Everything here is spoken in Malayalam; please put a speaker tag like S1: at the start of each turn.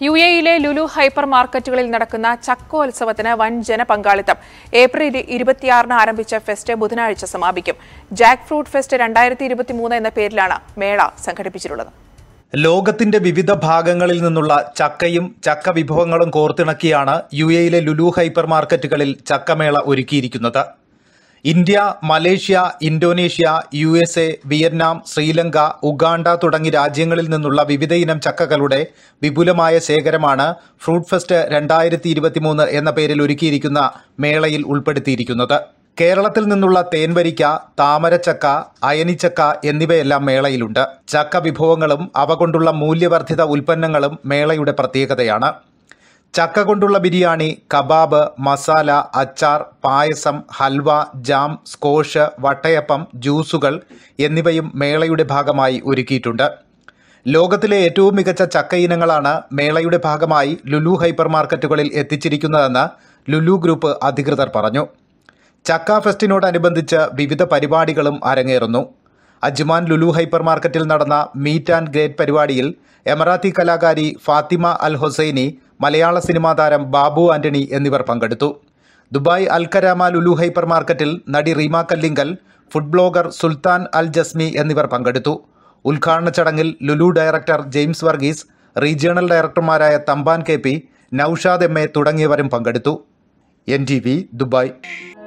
S1: യു എയിലെ ലുലു ഹൈപ്പർ മാർക്കറ്റുകളിൽ നടക്കുന്ന ചക്കോത്സവത്തിന് വൻ ജനപങ്കാളിത്തം ഏപ്രിൽ ഇരുപത്തിയാറിന് ആരംഭിച്ച ഫെസ്റ്റ് ബുധനാഴ്ച സമാപിക്കും ജാക്ക് ഫ്രൂട്ട് ഫെസ്റ്റ് രണ്ടായിരത്തി ഇരുപത്തിമൂന്ന് എന്ന പേരിലാണ് മേള സംഘടിപ്പിച്ചിട്ടുള്ളത്
S2: ലോകത്തിന്റെ വിവിധ ഭാഗങ്ങളിൽ നിന്നുള്ള ചക്കയും ചക്ക വിഭവങ്ങളും കോർത്തിണക്കിയാണ് യു എയിലെ ലുലു ഹൈപ്പർ മാർക്കറ്റുകളിൽ ചക്കമേള ഒരുക്കിയിരിക്കുന്നത് India Malaysia Indonesia U S A Vietnam Sri Lanka Uganda തുടങ്ങി രാജ്യങ്ങളിൽ നിന്നുള്ള വിവിധയിനം ചക്കകളുടെ വിപുലമായ ശേഖരമാണ് ഫ്രൂട്ട് ഫെസ്റ്റ് രണ്ടായിരത്തി ഇരുപത്തിമൂന്ന് എന്ന പേരിൽ ഒരുക്കിയിരിക്കുന്ന മേളയിൽ ഉൾപ്പെടുത്തിയിരിക്കുന്നത് കേരളത്തിൽ നിന്നുള്ള തേൻവരിക്ക താമരച്ചക്ക അയനിച്ചക്ക എന്നിവയെല്ലാം മേളയിലുണ്ട് ചക്ക വിഭവങ്ങളും അവ കൊണ്ടുള്ള മൂല്യവർദ്ധിത ഉൽപ്പന്നങ്ങളും മേളയുടെ പ്രത്യേകതയാണ് ചക്ക കൊണ്ടുള്ള ബിരിയാണി കബാബ് മസാല അച്ചാർ പായസം ഹൽവ ജാം സ്കോഷ് വട്ടയപ്പം ജ്യൂസുകൾ എന്നിവയും മേളയുടെ ഭാഗമായി ഒരുക്കിയിട്ടുണ്ട് ലോകത്തിലെ ഏറ്റവും മികച്ച ചക്ക ഇനങ്ങളാണ് മേളയുടെ ഭാഗമായി ലുലു ഹൈപ്പർ മാർക്കറ്റുകളിൽ എത്തിച്ചിരിക്കുന്നതെന്ന് ലുലു ഗ്രൂപ്പ് അധികൃതർ പറഞ്ഞു ചക്ക ഫെസ്റ്റിനോടനുബന്ധിച്ച് വിവിധ പരിപാടികളും അരങ്ങേറുന്നു അജ്മാൻ ലുലു ഹൈപ്പർ മാർക്കറ്റിൽ നടന്ന മീറ്റ് ആൻഡ് ഗ്രേറ്റ് പരിപാടിയിൽ എമറാത്തി കലാകാരി ഫാത്തിമ അൽ ഹൊസൈനി മലയാള സിനിമാ താരം ബാബു ആന്റണി എന്നിവർ പങ്കെടുത്തു ദുബായ് അൽക്കരാമ ലുലു ഹൈപ്പർ മാർക്കറ്റിൽ നടി Reema Kallingal food blogger Sultan Al Jasmi എന്നിവർ പങ്കെടുത്തു ഉദ്ഘാടന ചടങ്ങിൽ ലുലു ഡയറക്ടർ ജെയിംസ് വർഗീസ് റീജിയണൽ ഡയറക്ടർമാരായ Thampan K P Noushad M A തുടങ്ങിയവരും പങ്കെടുത്തു എൻ ടി വി ദുബായ്